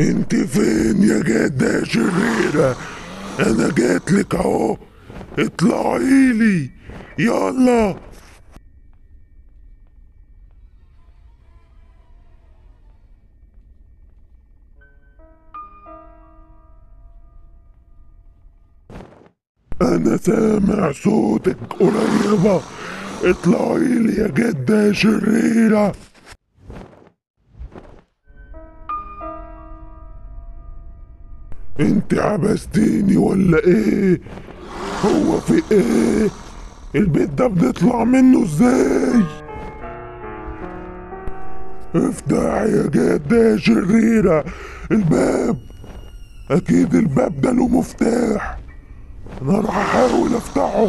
انت فين يا جدة يا شريرة انا جاتلك اهو اطلعي لي يلا انا سامع صوتك قريبة اطلعي لي يا جدة يا شريرة انت عبستيني ولا ايه هو في ايه البيت ده بنطلع منه ازاي افتح يا جدة يا شريرة الباب اكيد الباب ده له مفتاح انا راح احاول افتحه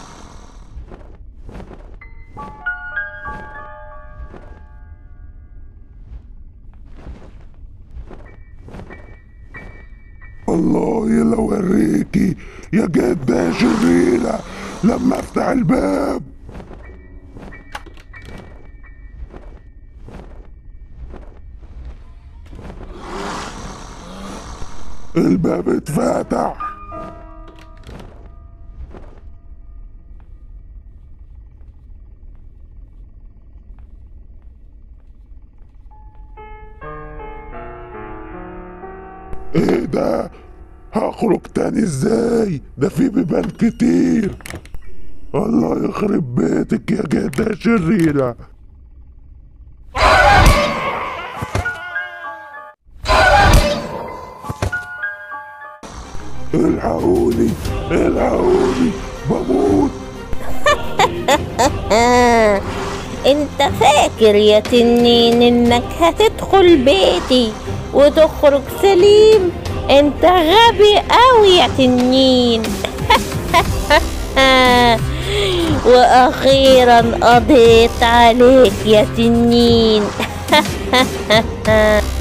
والله لو اوريكي يا جدة يا شريرة لما افتح الباب الباب اتفتح ايه ده هخرج تاني ازاي ده في بيبان كتير الله يخرب بيتك يا جدة شريرة الحقوني الحقوني بموت آه. انت فاكر يا تنين انك هتدخل بيتي وتخرج سليم انت غبي قوي يا تنين واخيرا قضيت عليك يا تنين